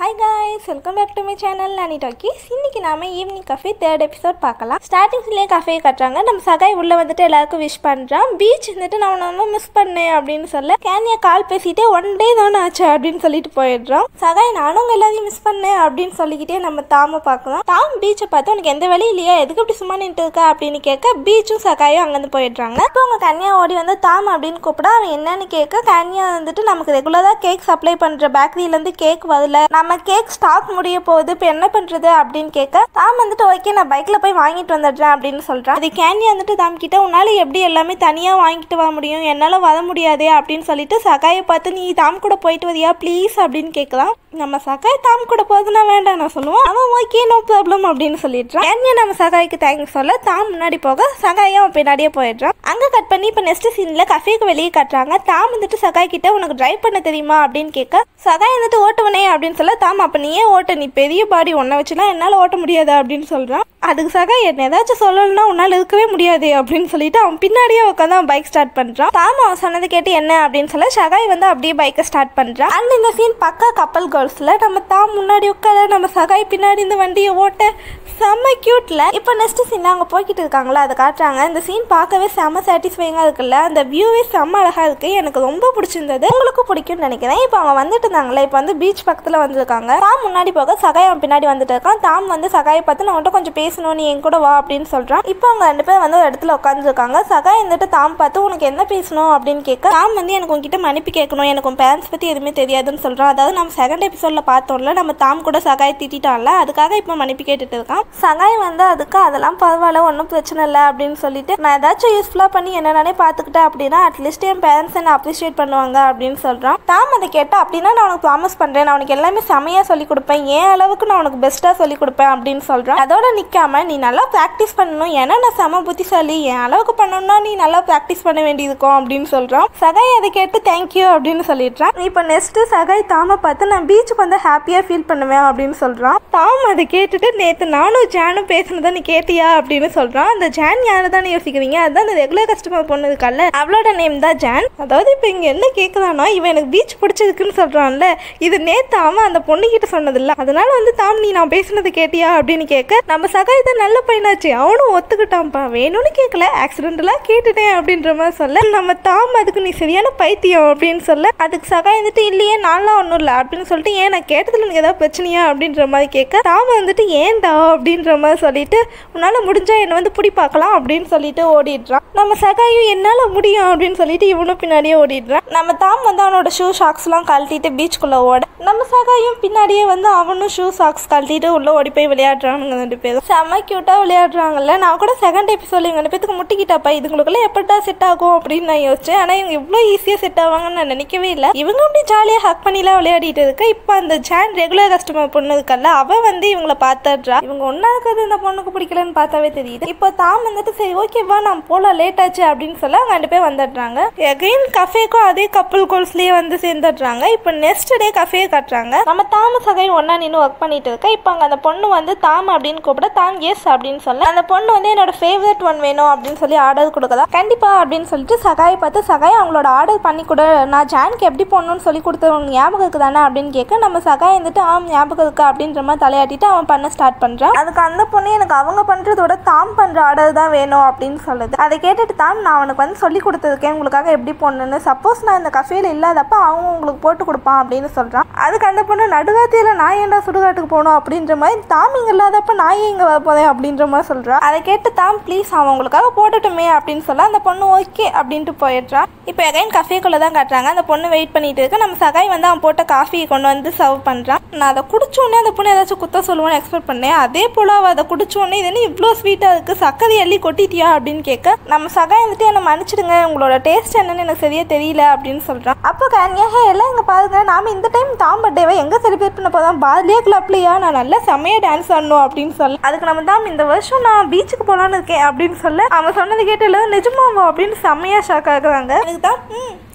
hi guys welcome back to my channel Nani talkies இன்னைக்கு நாம evening cafe third episode பார்க்கலாம் ஸ்டார்டிங்ஸ்லேயே cafe கட்டுறாங்க நம்ம சகாய் உள்ள வந்துட்டு எல்லாருக்கும் விஷ் பண்ணுறான் பீச் வந்துட்டு நான் உன்னை ரொம்ப மிஸ் பண்ணேன் அப்படின்னு சொல்ல கேனியா கால் பேசிட்டே ஒன் டே தானே ஆச்சு அப்படின்னு சொல்லிட்டு போயிடுறான் சகாய் நானும் உங்க எல்லாரையும் மிஸ் பண்ணேன் அப்படின்னு சொல்லிக்கிட்டே நம்ம தாம பார்க்கலாம் தாம் பீச்சை பார்த்து உனக்கு எந்த வேலையும் இல்லையா எதுக்கு இப்படி சும்மா நின்று இருக்க அப்படின்னு கேட்க பீச்சும் சகாயும் அங்கேருந்து போயிடுறாங்க இப்போ அவங்க கன்யா ஓடி வந்து தாம் அப்படின்னு கூப்பிட அவன் என்னன்னு கேட்க கன்யா வந்துட்டு நமக்கு ரெகுலராக கேக் சப்ளை பண்ணுற பேக்கரியிலேருந்து கேக் வரல நம்ம கேக் ஸ்டாக் முடிய போகுது இப்போ என்ன பண்ணுறது அப்படின்னு கேட்க தாம் வந்துட்டு ஓகே நான் பைக்கில் போய் வாங்கிட்டு வந்துடுறேன் அப்படின்னு சொல்கிறேன் அது கேண்டி வந்துட்டு தாம் கிட்ட உன்னால் எப்படி எல்லாமே தனியாக வாங்கிட்டு வர முடியும் என்னால் வர முடியாதே அப்படின்னு சொல்லிட்டு சகாயை பார்த்து நீ தாம் கூட போயிட்டு வரியா ப்ளீஸ் அப்படின்னு கேட்கலாம் நம்ம சகாய் தாம் கூட போகுதுன்னா வேண்டாம் நான் சொல்லுவோம் அவன் ஓகே நோ ப்ராப்ளம் அப்படின்னு சொல்லிடுறான் கேண்டி நம்ம சகாய்க்கு தேங்க்ஸ் சொல்ல தாம் முன்னாடி போக சகாயும் அவன் பின்னாடியே போயிடுறான் அங்கே கட் பண்ணி இப்போ நெக்ஸ்ட் சீனில் கஃபேக்கு வெளியே கட்டுறாங்க தாம் வந்துட்டு சகாய் கிட்ட உனக்கு டிரைவ் பண்ண தெரியுமா அப்படின்னு கேட்க சகாய் வந்துட்டு ஓட்டுவனே அப்படின்னு சொல்ல தாம் அப்போ நீயே ஓட்ட நீ பெரிய பாடி ஒன்றை வச்சுலாம் என்னால் ஓட்ட முடியாது அப்படின்னு சொல்கிறான் அதுக்கு சகாய் என்ன ஏதாச்சும் சொல்லணும்னா உன்னால் இருக்கவே முடியாது அப்படின்னு சொல்லிட்டு அவன் பின்னாடியே உட்காந்து அவன் பைக் ஸ்டார்ட் பண்ணுறான் தாம் அவன் சொன்னதை கேட்டு என்ன அப்படின்னு சொல்ல சகாய் வந்து அப்படியே பைக்கை ஸ்டார்ட் பண்ணுறான் அண்ட் இந்த சீன் பக்கா கப்பல் கேர்ள்ஸில் நம்ம தாம் முன்னாடி உட்கார நம்ம சகாய் பின்னாடி இந்த வண்டியை ஓட்ட செம்ம க்யூட்ல இப்போ நெக்ஸ்ட் சீன் அங்கே போய்கிட்டு இருக்காங்களா அதை காட்டுறாங்க இந்த சீன் பார்க்கவே செம்ம சாட்டிஸ்ஃபைங்காக இருக்குல்ல அந்த வியூவே செம்ம அழகாக இருக்கு எனக்கு ரொம்ப பிடிச்சிருந்தது உங்களுக்கும் பிடிக்கும்னு நினைக்கிறேன் இப்போ அவங்க வந்துட்டு இருந்தாங்களே இப்போ வந்து பீச் பக்கத்தில் வந்திருக்காங்க தாம் முன்னாடி போக சகாய் அவன் பின்னாடி வந்துட்டு இருக்கான் தாம் வந்து சகாயை பார்த்து நான் உன்கிட்ட கொஞ்சம் பேசணும் நீ என் கூட வா அப்படின்னு சொல்கிறான் இப்போ அவங்க ரெண்டு பேரும் வந்து ஒரு இடத்துல உட்காந்துருக்காங்க சகாய் வந்துட்டு தாம் பார்த்து உனக்கு என்ன பேசணும் அப்படின்னு கேட்க தாம் வந்து எனக்கு உங்ககிட்ட மன்னிப்பு கேட்கணும் எனக்கு உன் பேரண்ட்ஸ் பற்றி எதுவுமே தெரியாதுன்னு சொல்கிறான் அதாவது நம்ம செகண்ட் எபிசோடில் பார்த்தோம்ல நம்ம தாம் கூட சகாய் திட்டான்ல அதுக்காக இப்போ மன்னிப்பு கேட்டுட்டு இருக்கான் சகாய் வந்து அதுக்கு அதெல்லாம் பரவாயில்ல ஒன்றும் பிரச்சனை இல்லை அப்படின்னு சொல்லிட்டு நான் ஏதாச்சும் யூஸ்ஃபுல்லாக பண்ணி என்னென்னே பார்த்துக்கிட்டேன் அப்படின்னா அட்லீஸ்ட் என் பேரண்ட்ஸ் என்ன அப்ரிஷியேட் பண்ணுவாங்க அப்படின்னு சொல்கிறான் தாம் அதை கேட்டால் அப்படின்னா நான் உனக்கு ப்ராமிஸ் பண்ணுறேன் நான் உனக்கு எல்லாமே செமையாக சொல்லி கொடுப்பேன் என் அளவுக்கு நான் உனக்கு பெஸ்ட்டாக சொல்லி கொடுப்பேன் அப்படின்னு சொல்கிறான் அதோட நிற்காம நீ நல்லா ப்ராக்டிஸ் பண்ணணும் ஏன்னா நான் செம புத்திசாலி என் அளவுக்கு பண்ணணும்னா நீ நல்லா ப்ராக்டிஸ் பண்ண வேண்டியிருக்கும் அப்படின்னு சொல்கிறான் சகாய் அதை கேட்டு தேங்க்யூ அப்படின்னு சொல்லிடுறான் இப்போ நெக்ஸ்ட்டு சகாய் தாமை பார்த்து நான் பீச்சுக்கு வந்து ஹாப்பியாக ஃபீல் பண்ணுவேன் அப்படின்னு சொல்கிறான் தாம் அதை கேட்டுட்டு நேற்று நானும் ஜானும் பேசுனதை நீ கேட்டியா அப்படின்னு சொல்கிறான் அந்த ஜான் யாரை தானே யோசிக்கிறீங்க அதுதான் அந்த ரெகுலர் கஸ்டமர் பொண்ணு இருக்கால அவளோட நேம் தான் ஜான் அதாவது இப்போ இங்கே என்ன கேட்குறானா இவன் எனக்கு பீச் பிடிச்சிருக்குன்னு சொல்கிறான்ல இது நேற்று அவன் அந்த பொண்ணுக்கிட்ட சொன்னதில்ல அதனால வந்து தாம் நீ நான் பேசுனது கேட்டியா அப்படின்னு கேட்க நம்ம சகாய் தான் நல்ல பையனாச்சு அவனும் ஒத்துக்கிட்டான்ப்பா வேணும்னு கேட்கல ஆக்சிடென்டலாக கேட்டுட்டேன் அப்படின்ற மாதிரி சொல்ல நம்ம தாம் அதுக்கு நீ சரியான பைத்தியம் அப்படின்னு சொல்ல அதுக்கு சகாய் வந்துட்டு இல்லையே நான்லாம் ஒன்றும் இல்லை அப்படின்னு சொல்லிட்டு ஏன் நான் கேட்டதில் எனக்கு ஏதாவது பிரச்சனையா அப்படின்ற மாதிரி கேட்க தாம் வந்துட்டு ஏன்டா அப்படின்ற மாதிரி சொல்லிட்டு உன்னால் முடிஞ்சா என்னை வந்து பிடி பார்க்கலாம் அப்படின்னு சொல்லிட்டு ஓடிடுறான் நம்ம சகாயும் என்னால் முடியும் அப்படின்னு சொல்லிட்டு இவனும் பின்னாடியே ஓடிடுறான் நம்ம தாம் வந்து அவனோட ஷூ ஷாக்ஸ்லாம் கழட்டிட்டு பீச்சுக்குள்ளே ஓட நம்ம சகாயும் பின்னாடியே வந்து அவனும் ஷூ சாக்ஸ் கழட்டிட்டு உள்ளே ஓடி போய் விளையாடுறானுங்க ரெண்டு பேரும் செம்ம க்யூட்டாக விளையாடுறாங்கல்ல நான் கூட செகண்ட் எபிசோட் இவங்க ரெண்டு பேத்துக்கு முட்டிக்கிட்டப்பா இதுங்களுக்குள்ள எப்படா செட் ஆகும் அப்படின்னு நான் யோசிச்சேன் ஆனால் இவங்க இவ்வளோ ஈஸியாக செட் ஆவாங்கன்னு நான் நினைக்கவே இல்லை இவங்க அப்படி ஜாலியாக ஹக் பண்ணிலாம் விளையாடிட்டு இருக்க இப்போ அந்த ஜான் ரெகுலர் கஸ்டமர் பொண்ணு இருக்கல்ல அவ வந்து இவங்களை பார்த்துடுறா இவங்க ஒன்றா இருக்கிறது இந்த பொண்ணுக்கு பிடிக்கலன்னு பார்த்தாவே தெரியுது இப்போ தாம் வந்துட்டு சரி ஓகேவா நான் போகலாம் லேட் ஆச்சு அப்படின்னு சொல்ல அவங்க ரெண்டு பேர் வந்துடுறாங்க எகைன் கஃபேக்கும் அதே கப்பல் கோல்ஸ்லேயே வந்து சேர்ந்துடுறாங்க இப்போ நெக்ஸ்ட் டே கஃபே கட்டுறாங்க நம்ம தாம சகை ஒன்றா நின்று ஒர்க் பண்ணிட்டு இருக்க இப்போ அங்கே அந்த பொண்ணு வந்து தாம் அப்படின்னு கூப்பிட தாம் எஸ் அப்படின்னு சொல்ல அந்த பொண்ணு வந்து என்னோட ஃபேவரட் ஒன் வேணும் அப்படின்னு சொல்லி ஆர்டர் கொடுக்குதா கண்டிப்பா அப்படின்னு சொல்லிட்டு சகாயை பார்த்து சகாய் அவங்களோட ஆர்டர் பண்ணி கொடு நான் ஜானுக்கு எப்படி போடணும்னு சொல்லி கொடுத்தது உனக்கு ஞாபகம் இருக்குதானே அப்படின்னு கேட்க நம்ம சகாய் வந்துட்டு ஆம் ஞாபகம் இருக்கா அப்படின்ற மாதிரி தலையாட்டிட்டு அவன் பண்ண ஸ்டார்ட் பண்ணுறான் அதுக்கு அந்த பொண்ணு எனக்கு அவங்க பண்ணுறதோட தாம் பண்ணுற ஆர்டர் தான் வேணும் அப்படின்னு சொல்லுது அதை கேட்டுட்டு தாம் நான் அவனுக்கு வந்து சொல்லி கொடுத்துருக்கேன் உங்களுக்காக எப்படி போடணும்னு சப்போஸ் நான் இந்த கஃபேல இல்லாதப்ப அவன் உங்களுக்கு போட்டு கொடுப்பான் அப்படின்னு சொல்கிறான் அதுக்கு அந்த பொண்ணு நடுவாத்தியில் நான் ஏன்டா சுடுகாட்டுக்கு போகணும் அப்படின்ற மாதிரி தாம் இங்கே இல்லாதப்ப நான் ஏன் இங்கே வரப்போதேன் அப்படின்ற மாதிரி சொல்கிறா அதை கேட்டு தாம் ப்ளீஸ் அவன் உங்களுக்காக போட்டுட்டுமே அப்படின்னு சொல்ல அந்த பொண்ணு ஓகே அப்படின்ட்டு போயிடுறான் இப்போ எகைன் கஃபேக்குள்ளே தான் காட்டுறாங்க அந்த பொண்ணு வெயிட் பண்ணிட்டு இருக்கு நம்ம சகாய் வந்து அவன் போட்ட காஃபியை கொண்டு வந்து சர்வ் பண்ணுறான் நான் அதை குடிச்சோடனே அந்த பொண்ணு ஏதாச்சும் குத்த சொல்லுவோன்னு எக்ஸ்பெக்ட் பண்ணேன் அதே போல் அவள் அதை குடிச்சோடனே இது என்ன இவ்வளோ ஸ்வீட்டாக இருக்குது சக்கரை அள்ளி கொட்டிட்டியா அப்படின்னு கேட்க நம்ம சகாய் வந்துட்டு என்னை மன்னிச்சிடுங்க உங்களோட டேஸ்ட் என்னன்னு எனக்கு சரியா தெரியல அப்படின்னு சொல்கிறான் அப்போ கன்யாஹே எல்லாம் இங்கே பாருங்க நாம இந்த டைம் தாம் பர்த்டேவை எங்கே செலிப்ரேட் பண்ண போதான் பார்லியா கிளப்லையா நான் நல்லா செம்மையாக டான்ஸ் ஆடணும் அப்படின்னு சொல்ல அதுக்கு நம்ம தான் இந்த வருஷம் நான் பீச்சுக்கு போகலான்னு இருக்கேன் அப்படின்னு சொல்ல அவன் சொன்னது கேட்டு எல்லாரும் நிஜமாவா அப்படின்னு செம்மையாக ஷாக் ஆகுறாங்க எனக்கு தான் ம்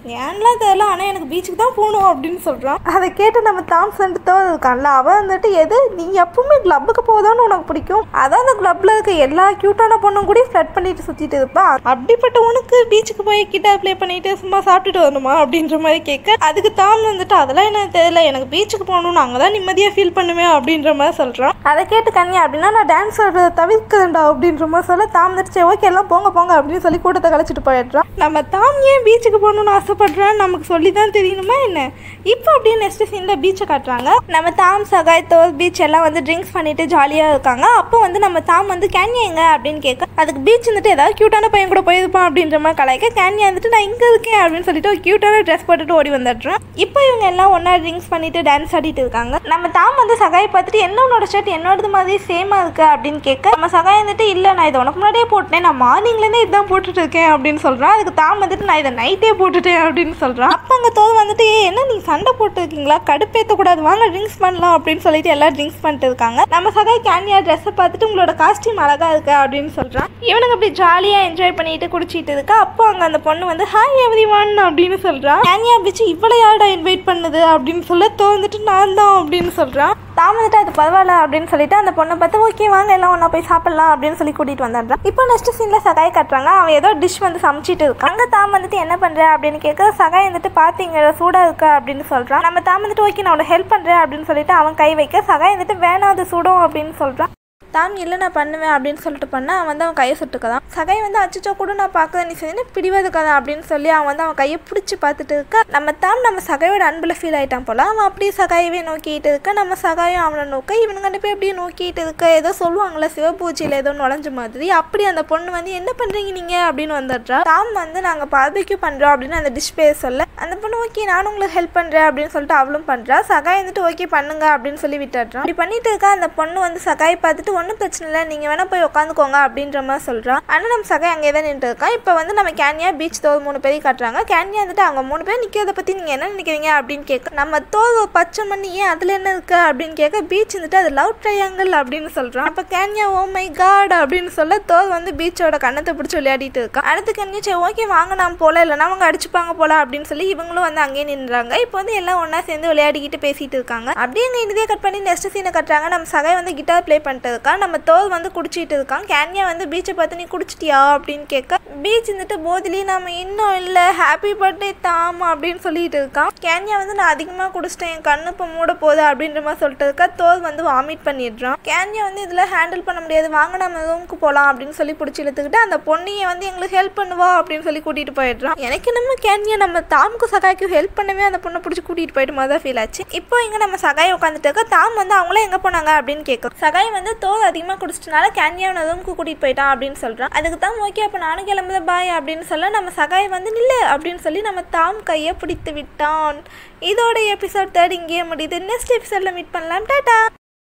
ஏன்லாம் தெரியல ஆனால் எனக்கு பீச்சுக்கு தான் போகணும் அப்படின்னு சொல்கிறான் அதை கேட்டு நம்ம தாம்ஸ் வந்துட்டு தோ இருக்கான்ல அவன் வந்துட்டு எது நீ எப்பவுமே கிளப்புக்கு போதான்னு உனக்கு பிடிக்கும் அதான் அந்த கிளப்பில் இருக்க எல்லா க்யூட்டான பொண்ணும் கூட ஃப்ளட் பண்ணிட்டு சுற்றிட்டு இருப்பா அப்படிப்பட்ட உனக்கு பீச்சுக்கு போய் கிட்ட ப்ளே பண்ணிட்டு சும்மா சாப்பிட்டுட்டு வரணுமா அப்படின்ற மாதிரி கேட்க அதுக்கு தாம் வந்துட்டு அதெல்லாம் எனக்கு தெரியல எனக்கு பீச்சுக்கு போகணும்னு அங்கே தான் நிம்மதியாக ஃபீல் பண்ணுவேன் அப்படின்ற மாதிரி சொல்கிறான் அதை கேட்டு கன்யா அப்படின்னா நான் டான்ஸ் ஆடுறத தவிர்க்கிறேன்டா அப்படின்ற மாதிரி சொல்ல தாம் வந்துட்டு சரி ஓகே எல்லாம் போங்க போங்க அப்படின்னு சொல்லி கூட்டத்தை கழிச்சிட்டு போயிடுறான் நம்ம தாம் ஏன் பீச்சுக்கு போகணும்னு ஆசைப்படுறான்னு நமக்கு சொல்லி தான் தெரியணுமா என்ன இப்போ அப்படியே நெக்ஸ்ட் சீனில் பீச்சை காட்டுறாங்க நம்ம தாம் சகாய் தோல் பீச் எல்லாம் வந்து ட்ரிங்க்ஸ் பண்ணிட்டு ஜாலியாக இருக்காங்க அப்போ வந்து நம்ம தாம் வந்து கேன்யா எங்க அப்படின்னு கேட்க அதுக்கு பீச் வந்துட்டு ஏதாவது க்யூட்டான பையன் கூட போயிருப்பான் அப்படின்ற மாதிரி கலாய்க்க கேன்யா வந்துட்டு நான் இங்கே இருக்கேன் அப்படின்னு சொல்லிட்டு ஒரு க்யூட்டான ட்ரெஸ் போட்டுட்டு ஓடி வந்துடுறான் இப்போ இவங்க எல்லாம் ஒன்றா ட்ரிங்க்ஸ் பண்ணிட்டு டான்ஸ் ஆடிட்டு இருக்காங்க நம்ம தாம் வந்து சகாய் பார்த்துட்டு என்ன உன்னோட ஷர்ட் என்னோடது மாதிரி சேமாக இருக்கு அப்படின்னு கேட்க நம்ம சகாய் வந்துட்டு இல்லை நான் இதை உனக்கு முன்னாடியே போட்டேன் நான் மார்னிங்லேருந்தே இதான் போட்டுட்டு இருக்கேன் அப்படின்னு சொல்கிறான் அதுக்கு தாம் வந்துட்டு நான் இதை நைட்டே போட்டுட்டேன் அப்படின்னு சொல்கிறான் அப்போ அங்கே தோல் வந்துட்டு "ஏய், என்ன நீ சண்டை போட்டு இருக்கீங்களா கடுப்பேற்றக்கூடாது வாங்க ட்ரிங்க்ஸ் பண்ணலாம் அப்படின்னு சொல்லிட்டு எல்லாம் ட்ரிங்க்ஸ் பண்ணிட்டு இருக்காங்க நம்ம சகாய் கேன்யா ட்ரெஸ்ஸை பார்த்துட்டு உங்களோட காஸ்டியூம் அழகா இருக்கு அப்படின்னு சொல்கிறான் இவனுக்கு அப்படி ஜாலியாக என்ஜாய் பண்ணிட்டு குடிச்சிட்டு இருக்கா அப்போ அங்கே அந்த பொண்ணு வந்து ஹாய் எவ்ரி ஒன் அப்படின்னு சொல்கிறான் கேன்யா பிச்சு இவ்வளோ யாரடா இன்வைட் பண்ணுது அப்படின்னு சொல்ல தோந்துட்டு நான் தான் அப்படின்னு சொல்கிறான் தாம் வந்துட்டு அது பரவாயில்ல அப்படின்னு சொல்லிட்டு அந்த பொண்ணை பார்த்து ஓகே வாங்க எல்லாம் ஒன்றா போய் சாப்பிடலாம் அப்படின்னு சொல்லி கூட்டிகிட்டு வந்துடுறான் இப்போ நெக்ஸ்ட் சீனில் சகாய் கட்டுறாங்க அவன் ஏதோ டிஷ் வந்து சமைச்சிட்டு இருக்கான் அங்கே தாம் வந்துட்டு என்ன பண்ணுற அப்படின்னு கேட்க சகாய் வந்துட்டு பார்த்தீங்க சூடாக இருக்கு அப்படின்னு சொல்கிறான் நம்ம தாம் வந்துட்டு ஓகே நான் உனக்கு ஹெல்ப் பண்ணுறேன் அப்படின்னு சொல்லிட்டு அவன் கை வைக்க சகாய் வந்துட்டு வேணாம் அது சுடும் அப்படின்னு சொல்கிறான் தாம் இல்லை நான் பண்ணுவேன் அப்படின்னு சொல்லிட்டு பண்ண அவன் வந்து அவன் கையை சுட்டுக்கதான் சகை வந்து அச்சச்சோ கூட நான் பார்க்கல நீ சொல்லி பிடிவாது கதை அப்படின்னு சொல்லி அவன் வந்து அவன் கையை பிடிச்சி பார்த்துட்டு இருக்க நம்ம தாம் நம்ம சகையோட அன்பில் ஃபீல் ஆயிட்டான் போல அவன் அப்படியே சகாயவே நோக்கிட்டு இருக்க நம்ம சகாயம் அவனை நோக்க இவனுங்க ரெண்டு பேர் அப்படியே நோக்கிட்டு இருக்க ஏதோ சொல்லுவாங்கல்ல சிவபூஜையில் ஏதோ நுழைஞ்ச மாதிரி அப்படி அந்த பொண்ணு வந்து என்ன பண்ணுறீங்க நீங்கள் அப்படின்னு வந்துடுறா தாம் வந்து நாங்கள் பார்பிக்யூ பண்ணுறோம் அப்படின்னு அந்த டிஷ் பேர் சொல்ல அந்த பொண்ணு ஓகே நானும் உங்களுக்கு ஹெல்ப் பண்ணுறேன் அப்படின்னு சொல்லிட்டு அவளும் பண்ணுறா சகாய் வந்துட்டு ஓகே பண்ணுங்க அப்படின்னு சொல்லி விட்டுடுறான் அப்படி பண்ணிட்டு இருக்கா அந்த பொண்ணு வந்து சகாய் பார்த்துட்டு ஒன்றும் பிரச்சனை இல்லை நீங்கள் வேணால் போய் உட்காந்துக்கோங்க அப்படின்ற மாதிரி சொல்கிறான் ஆனால் நம்ம சகாய் அங்கே தான் நின்று இருக்கான் இப்போ வந்து நம்ம கேன்யா பீச் தோல் மூணு பேரையும் காட்டுறாங்க கேன்யா வந்துட்டு அவங்க மூணு பேர் நிற்கிறத பற்றி நீங்கள் என்ன நினைக்கிறீங்க அப்படின்னு கேட்க நம்ம தோல் பச்சை மண்ணி ஏன் அதில் என்ன இருக்கு அப்படின்னு கேட்க பீச் வந்துட்டு அது லவ் ட்ரையாங்கிள் அப்படின்னு சொல்கிறான் அப்போ கேன்யா ஓ மை காட் அப்படின்னு சொல்ல தோல் வந்து பீச்சோட கண்ணத்தை பிடிச்சி விளையாடிட்டு இருக்கான் அடுத்து கேன்யா சரி ஓகே வாங்க நான் போல இல்லைனா அவங்க அடிச்சுப்பாங்க போல அப்படின்னு சொல்லி இவங்களும் வந்து அங்கேயே நின்றாங்க இப்போ வந்து எல்லாம் ஒன்றா சேர்ந்து விளையாடிக்கிட்டு பேசிட்டு இருக்காங்க அப்படியே எங்கள் இந்தியே கட் பண்ணி நெக்ஸ்ட் சீனை கட்டுறாங்க நம்ம சகாய் வந்து கிட்டார் ப்ளே பண்ணிட்டு இருக்கான் நம்ம தோல் வந்து குடிச்சிட்டு இருக்கான் கேன்யா வந்து பீச்சை பார்த்து நீ குடிச்சிட்டியா அப்படின்னு கேட்க பீச் இருந்துட்டு போதிலி நாம இன்னும் இல்லை ஹாப்பி பர்த்டே தாம் அப்படின்னு சொல்லிட்டு இருக்கான் கேன்யா வந்து நான் அதிகமாக குடிச்சிட்டேன் என் கண்ணு இப்போ மூட போகுது அப்படின்ற மாதிரி சொல்லிட்டு இருக்கா தோல் வந்து வாமிட் பண்ணிடுறான் கேன்யா வந்து இதில் ஹேண்டில் பண்ண முடியாது வாங்க நம்ம ரூமுக்கு போகலாம் அப்படின்னு சொல்லி பிடிச்சி இழுத்துக்கிட்டு அந்த பொண்ணையை வந்து எங்களுக்கு ஹெல்ப் பண்ணுவா அப்படின்னு சொல்லி கூட்டிகிட்டு போயிடுறான் எனக்கு நம்ம கேன்யா நம்ம தாமுக்கு சகாய்க்கும் ஹெல்ப் பண்ணவே அந்த பொண்ணை பிடிச்சி கூட்டிகிட்டு போயிட்டு மாதிரி தான் ஃபீல் ஆச்சு இப்போ இங்கே நம்ம சகாய் உட்காந்துட்டு இருக்க தாம் வந்து அவங்களே எங்கே போனாங்க அப்படின்னு கேட்கும் சகாய் வந்து தோல் அதிகமாக குடிச்சிட்டனால கேன்யாவை ரூமுக்கு கூட்டிகிட்டு போயிட்டான் அப்படின்னு சொல்கிறான் அதுக்கு தான் ஓகே அப்போ நானும் கிளம்புத பாய் அப்படின்னு சொல்ல நம்ம சகாய் வந்து நில்லு அப்படின்னு சொல்லி நம்ம தாம் கையை பிடித்து விட்டான் இதோட எபிசோட் தேர்ட் இங்கேயே முடியுது நெக்ஸ்ட் எபிசோடில் மீட் பண்ணலாம் டாட்டா